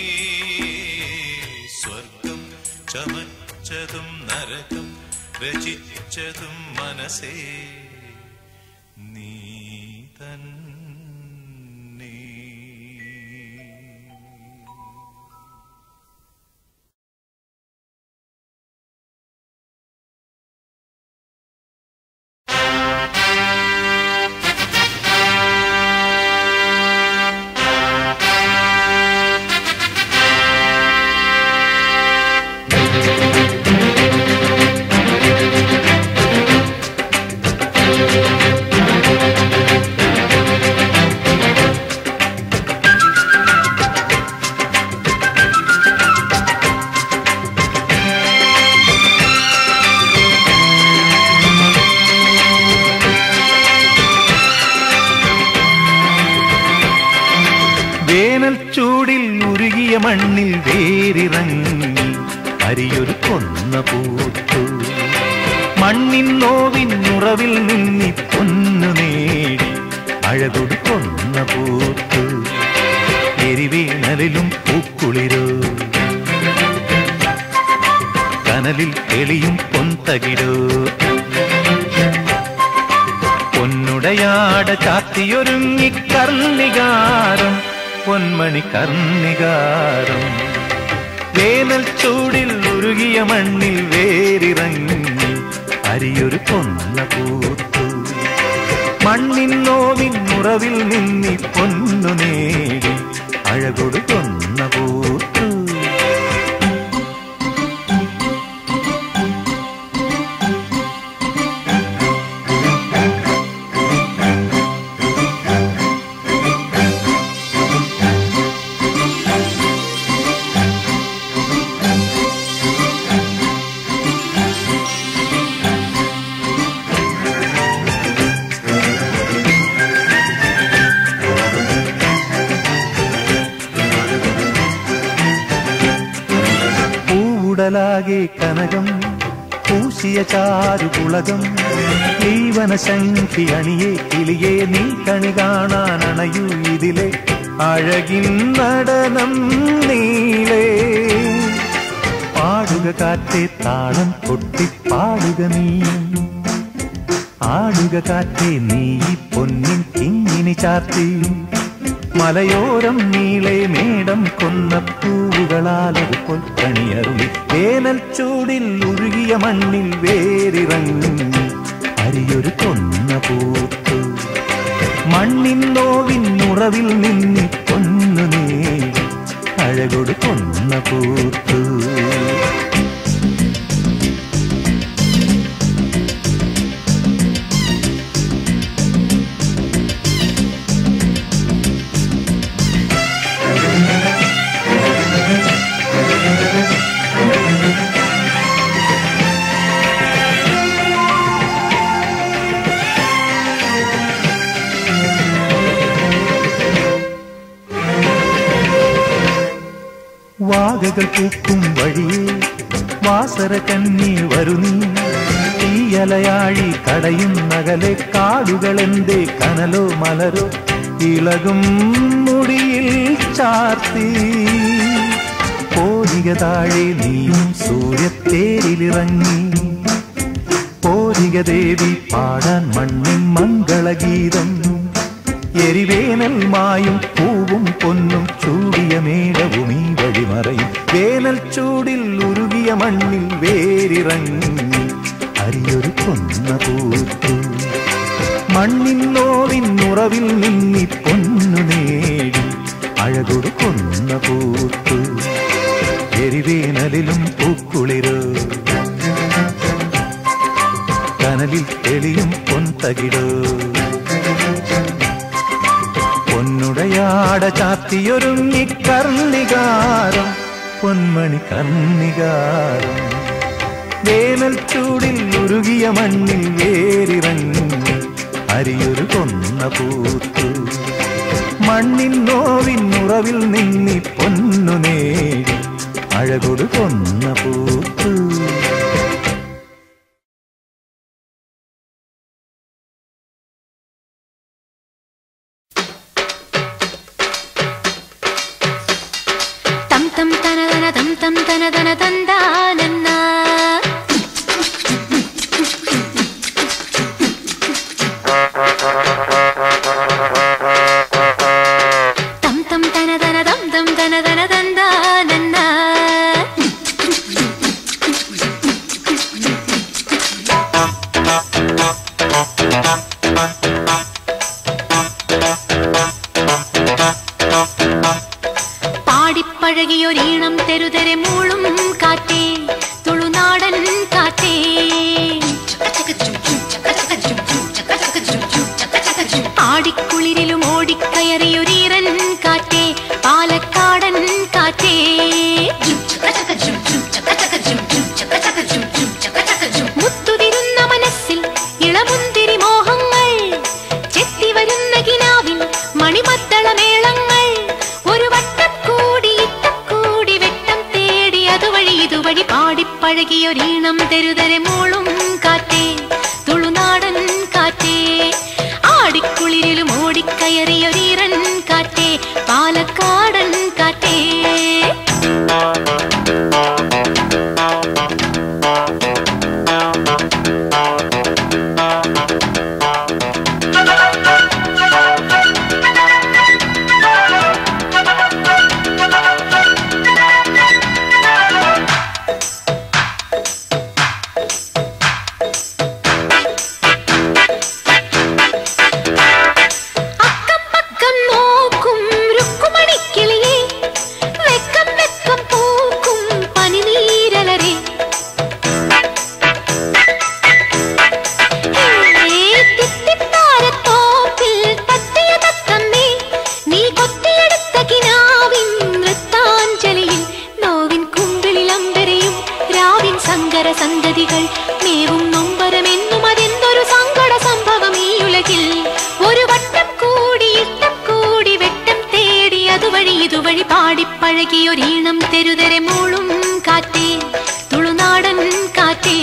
സ്വർഗം ചമച്ചതും നരകം രചിച്ചതും മനസ്സേ നീ തന്നെ ചൂടിൽ ഉരുകിയ മണ്ണിൽ വേരിറങ്ങി അരിയൊരു കൊന്ന പൂത്തു മണ്ണിൻ നോവിൻ ഉറവിൽ നിന്നി പൊന്നു നേടി അഴകൊടു കൊന്ന പൂത്തു എരിവേനലിലും പൂക്കുളിരോ കനലിൽ തെളിയും പൊന്തകിടോ പൊന്നുടയാട ചാത്തിയൊരുങ്ങി കർണികാരം പൊന്മണി കർണികാരം വേനൽ ചൂടിൽ ഉരുകിയ മണ്ണിൽ വേരിറങ്ങി അരിയൊരു കൊന്ന പൂത്തു മണ്ണിൻ നോവിൻ മുറവിൽ നിന്നി പൊന്നു നേടി അഴകൊടു കൊന്ന പൂത്തു പൂവുടലാകെ കനകം പൂശിയ ചാരുകുളകം ജീവനശങ്കി അണിയെ കിളിയെ നീ കണി കാണാൻ അണയൂ ഇതിലെ അഴകിൻ നടനം നീളേ പാടുക കാറ്റേ താളം കൊട്ടി പാടുക നീ ആടുക കാറ്റേ നീ ഈ പൊന്നിൻ കിങ്ങിനി ചാർത്തി മലയോരം നീളെ മേടം കൊന്ന പൂവുകളാലൊരു പൊൽക്കണിയറുളി വേനൽ ചൂടിൽ ഉരുകിയ മണ്ണിൽ വേരിറങ്ങി അരിയൊരു കൊന്ന പൂത്തു മണ്ണിൻ നോവിൻ ഉറവിൽ നിന്നി പൊന്നു നേടി അഴകൊടു കൊന്ന പൂത്തു വാകകൾ പൂക്കും വഴിയേ വാസര കന്നി വരുന്നീ തീയലയാഴി കടയും നകലെ കാടുകളെന്തേ കനലോ മലരോ ഇളകും മുടിയിൽ ചാർത്തി പോരിക താഴെ നീയും സൂര്യത്തേരിലിറങ്ങി പോരിക ദേവി പാടാൻ മണ്ണിൻ മംഗളഗീതം എരിവേനൽ മായും പൂവും പൊന്നും ചൂടിയ മേഘവും ഈ വഴിമറയും വേനൽ ചൂടിൽ ഉരുകിയ മണ്ണിൽ വേരിറങ്ങി അരിയൊരു കൊന്ന പൂത്തു മണ്ണിൻ നോവിൻ ഉറവിൽ നിന്നി പൊന്നു നേടി അഴകൊടു കൊന്ന പൂത്തു എരിവേനലിലും പൂക്കുളിരോ കനലിൽ തെളിയും പൊൻതകിടോ പൊന്നുടയാട ചാത്തിയൊരുങ്ങി കർണികാരം പൊന്മണി കർണികാരം വേനൽ ചൂടിൽ ഉരുകിയ മണ്ണിൽ വേരിറങ്ങി അരിയൊരു കൊന്ന പൂത്തു മണ്ണിൻ നോവിൻ ഉറവിൽ നിന്നി പൊന്നു നേടി അഴകൊടു കൊന്ന പൂത്തു തം തം തന തന തം തം തന തന തന്താനന്ന തം തം തന തന തം തം തന തന തന്താനന്ന പാടിപ്പഴകിയൊരീണം തെരുതെരെ മൂളും കാറ്റേ തുളുനാടൻ കാറ്റേ ആടിക്കുളിരിലും ഓടിക്കയറിയൊരീറൻ കാറ്റേ പാലക്കാടൻ കാറ്റേ മുത്തുതിരുന്ന മനസ്സിൽ ഇളമുന്തിരി മോഹങ്ങൾ ചെത്തിവരുന്ന കിനാവിൻ മണിമദ്ദളമേളങ്ങൾ ഒരു വട്ടം പാടിപ്പഴകിയൊരീണം തെരുതരെ മൂളും കാറ്റേ തുളുനാടൻ കാറ്റേ ആടിക്കുളിരിലും ഓടിക്കയറിയൊരീറൻ കാറ്റേ പാലക്കാടൻ കാറ്റേ അക്കം പക്കം നോക്കും രുക്കുമണിക്കിളിയെ വെക്കം വെക്കം പൂക്കും പനിനീരലരെ തിത്തിത്താരത്തോപ്പിൽ തട്ടിയ തത്തമ്മേ നീ കൊത്തിയെടുത്ത കിനാവിൻ നൃത്താഞ്ജലിയിൽ നോവിൻ കുമ്പിളിൽ അമ്പരയും രാവിൻ സങ്കര സന്തതികൾ മേവും നൊമ്പരമെന്നും അതെന്തൊരു സങ്കട സംഭവം ഈ ഉലകിൽ ഒരു വട്ടം കൂടി ഇട്ടം കൂടി വെട്ടം തേടി അതുവഴി ഇതുവഴി പാടിപ്പഴകിയൊരീണം തെരുതരെ മൂളും കാറ്റേ തുളുനാടൻ കാറ്റേ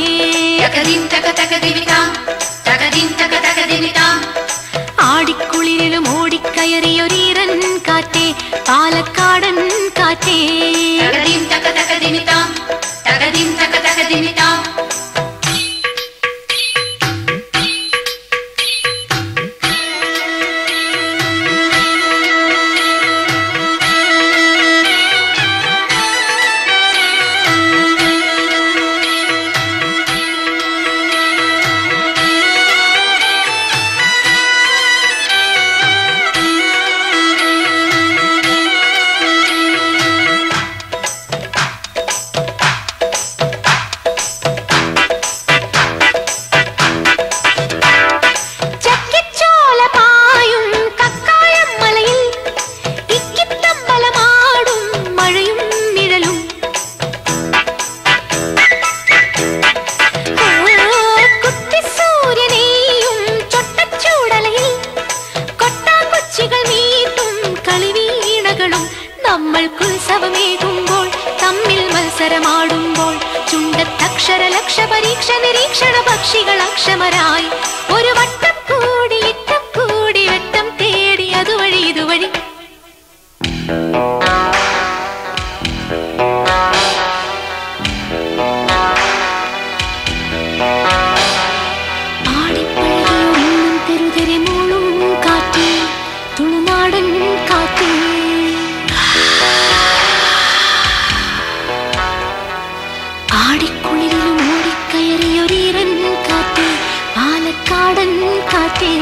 ആടിക്കുളിരിലും ഓടിക്കയറിയൊരീറൻ കാറ്റേ പാലക്കാടൻ കാറ്റേ ചക്കിച്ചോല പായും കക്കായം മലയിൽ ഇക്കിത്തമ്പലമാടും മഴയും നിഴലും കുത്തിസൂര്യനെയും ചൊട്ടച്ചൂടലയിൽ കൊട്ടാക്കൊച്ചികൾ മീട്ടും കളിവീണകളും നമ്മൾക്കുത്സവമേകുമ്പോൾ തമ്മിൽ മത്സരമാടുമ്പോൾ ചുണ്ടത്തക്ഷര ലക്ഷ പരീക്ഷ നിരീക്ഷണ പക്ഷികൾ അക്ഷമരായി ഒരു വട്ടം കൂടി ഇട്ടം കൂടി വെട്ടം തേടി അതുവഴി ഇതുവഴി ആടിപ്പഴകിയൊരീണം തെരുതെരെ മൂളും കാറ്റേ തുളുനാടൻ കാറ്റേ ആടിക്കുളിരിലും ഓടിക്കയറിയൊരീറൻ കാറ്റേ പാലക്കാടൻ കാറ്റേ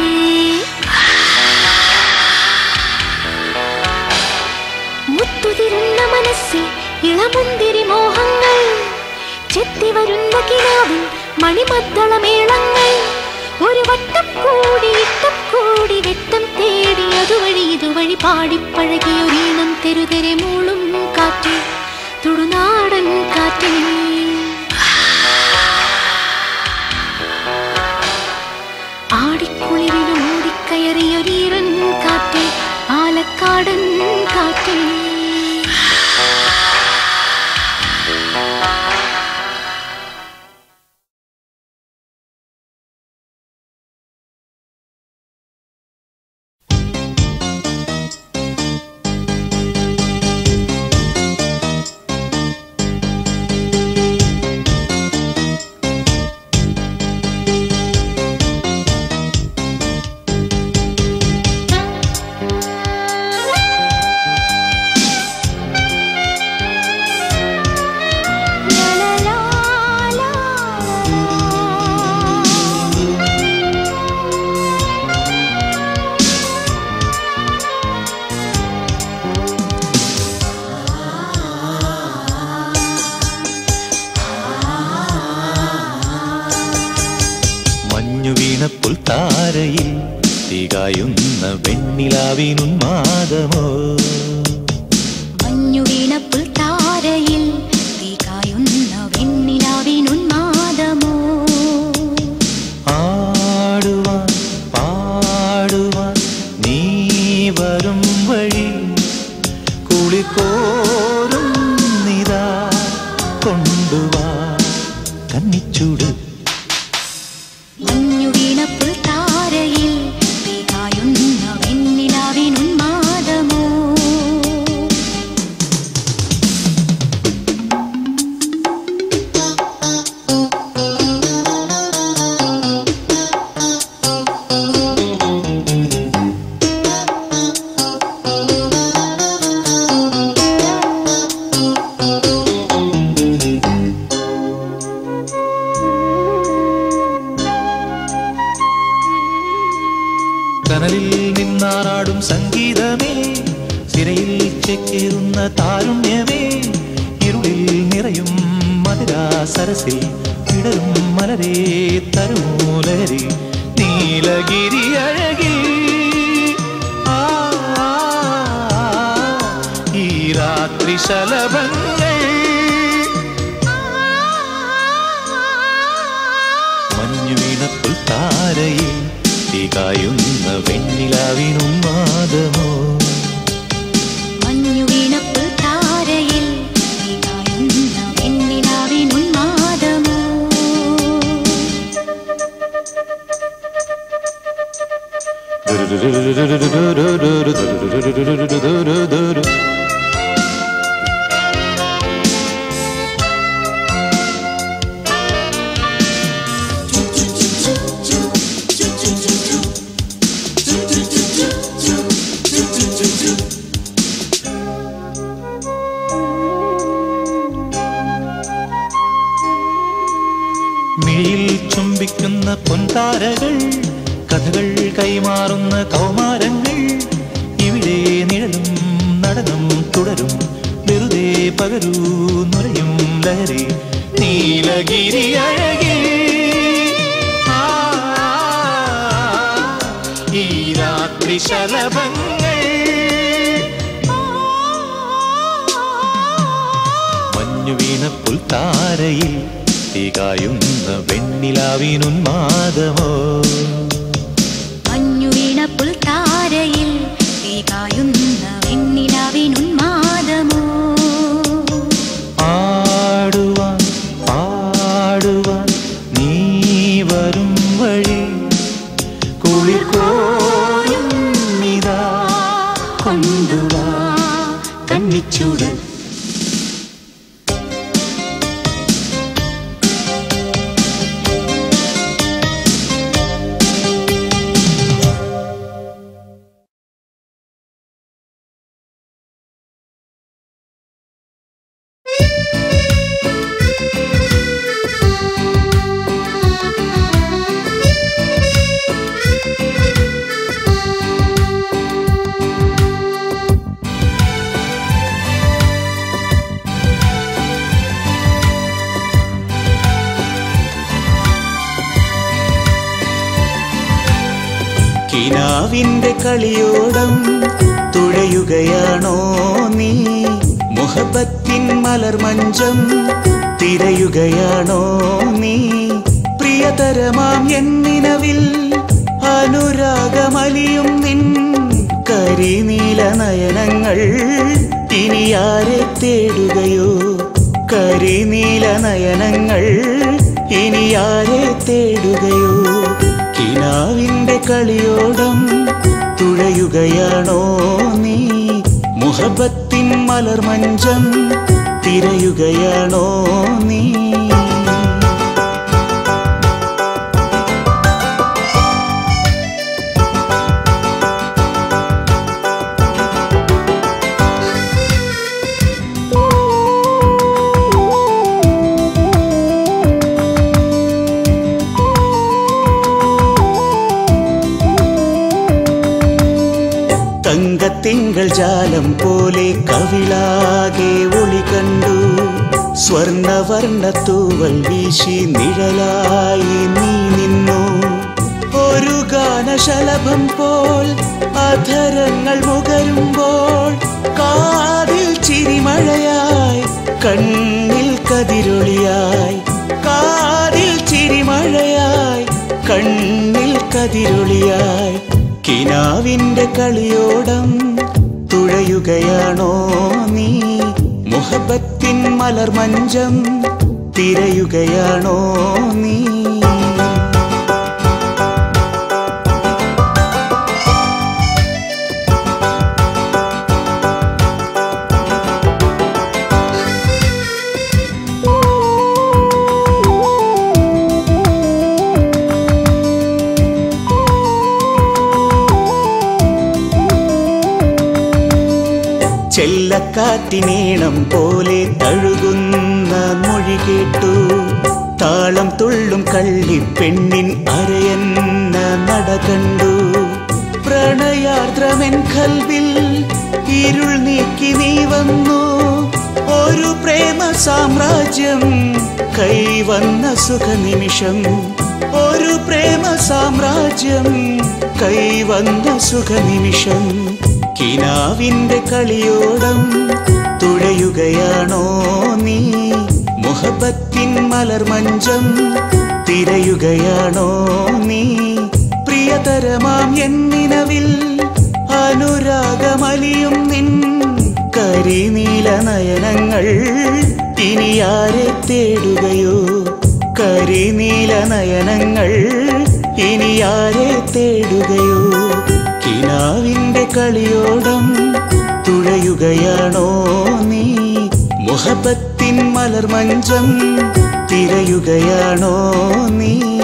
മുത്തുതിരുന്ന മനസ്സിൽ ഇളമുന്തിരി മോഹങ്ങൾ ചെത്തിവരുന്ന കിനാവിൽ മണിമദ്ദളമേളങ്ങൾ ഒരു വട്ടം കൂടി ഇട്ടം കൂടി വെട്ടം തേടി അതുവഴി ഇതുവഴി പാടിപ്പഴകിയൊരീണം തെരുതെരെ മൂളും കാറ്റേ തുടുനാടൻ കാറ്റേ ആടിക്കുളിരിലും ഓടിക്കയറിയൊരീറൻ കാറ്റേ പാലക്കാടൻ കാറ്റേ മഞ്ഞു വീണപ്പോൾ താരയിൽ തികായുന്ന വെണ്ണിലാവിനുന്മാദമോ മഞ്ഞു വീണപ്പോൾ താരയിൽ തീകായുന്ന വെണ്ണിലാവിനുന്മാദമോ ആടുവാൻ പാടുവാൻ നീ വരും വഴി കുളിക്കോരും നിതാ കൊണ്ടുവാ കന്നിച്ചൂട് മഞ്ഞു വീണപ്പുൽ താരയിൽ തീകായുന്ന വെണ്ണിലാവിനുന്മാദമോ കനലിൽ നിന്നാറാടും സംഗീതമേ സിരയിൽ ചെക്കേറുന്ന താരുണ്യമേ ഇരുളിൽ നിറയും മധുരാ സരസിൽ ഇടരും മലരേ തരുമൂലരി നീലഗിരി അഴകിൽ ആ, ആ, ആ, ഈ രാത്രി ശലഭങ്ങൾ മഞ്ഞു വീണപ്പുൽ താരയിൽ തീകായുന്ന വെണ്ണിലാവിനും മാതമോ മഞ്ഞു വീണപ്പുൽ താരയിൽ തീകായുന്ന വെണ്ണിലാവിനുന്മാദമോ മിഴിയിൽ ചുംബിക്കുന്ന പൊൻതാരകൾ കഥകൾ കൈമാറുന്ന കൗമാരങ്ങൾ ഇവിടെ നിഴലും നടനം തുടരും വെറുതെ പകരൂ നുരയും ലഹരി നീലഗിരി അഴകി ഈ രാത്രി ശലഭങ്ങൾ മഞ്ഞു വീണ പുൽത്താരയിൽ തീകായുന്ന വെണ്ണിലാവിനുന്മാദമോ മഞ്ഞു വീണപ്പുൽ താരയിൽ തീകായുന്ന വെണ്ണിലാവിനുന്മാദമോ ആടുവാൻ പാടുവാൻ നീ വരും വഴി കുളിർക്കോയും ഇതാ കൊണ്ടുവാ കണ്ണിച്ചൂട് കിനാവിന്റെ കളിയോടം തുഴയുകയാണോ നീ മുഹബത്തിൻ മലർമഞ്ചം തിരയുകയാണോ നീ പ്രിയതരമാം എന്നിനവിൽ അനുരാഗമലിയും നിൻ കരിനീല നയനങ്ങൾ ഇനി ആരെ തേടുകയോ കരിനീല നയനങ്ങൾ ഇനി ആരെ തേടുകയോ കിനാവിന്റെ കളിയോടം തുഴയുകയാണോ നീ മുഹബത്തിൻ മലർമഞ്ചം തിരയുകയാണോ നീ തങ്കത്തിങ്കൾ ജാലം പോലെ കവിളാകെ ഒളി കണ്ടു സ്വർണവർണ്ണ തൂവൽ വീശി നിഴലായി നീ നിന്നു ഒരു ഗാനശലഭം പോൽ അധരങ്ങൾ മുകരുമ്പോൾ കാതിൽ ചിരിമഴയായി കണ്ണിൽ കതിരൊളിയായി കാതിൽ ചിരിമഴയായി കണ്ണിൽ കതിരൊളിയായി കിനാവിന്റെ കളിയോടം തുഴയുകയാണോ നീ മുഹബത്തിൻ മലർമഞ്ചം തിരയുകയാണോ നീ ചെല്ലക്കാറ്റിനീണം പോലെ തഴുകുന്ന മൊഴി കേട്ടു താളം തുള്ളും കള്ളിപ്പെണ്ണിൻ അരയന്ന നട കണ്ടു പ്രണയാർദ്രമെൻ കൽവിൽ ഇരുൾ നീക്കി നീ വന്നു ഒരു പ്രേമ സാമ്രാജ്യം കൈവന്ന സുഖനിമിഷം ഒരു പ്രേമ സാമ്രാജ്യം കൈവന്ന സുഖനിമിഷം കിനാവിന്റെ കളിയോടം തുഴയുകയാണോ നീ മുഹബത്തിൻ മലർമഞ്ചം തിരയുകയാണോ നീ പ്രിയതരമാം എന്നിനവിൽ അനുരാഗമലിയും നിൻ കരിനീല നയനങ്ങൾ ഇനി ആരെ തേടുകയോ കരിനീല നയനങ്ങൾ ഇനി ആരെ തേടുകയോ കിനാവിന്റെ കളിയോടം തുഴയുകയാണോ നീ മുഹബത്തിൻ മലർമഞ്ചം തിരയുകയാണോ നീ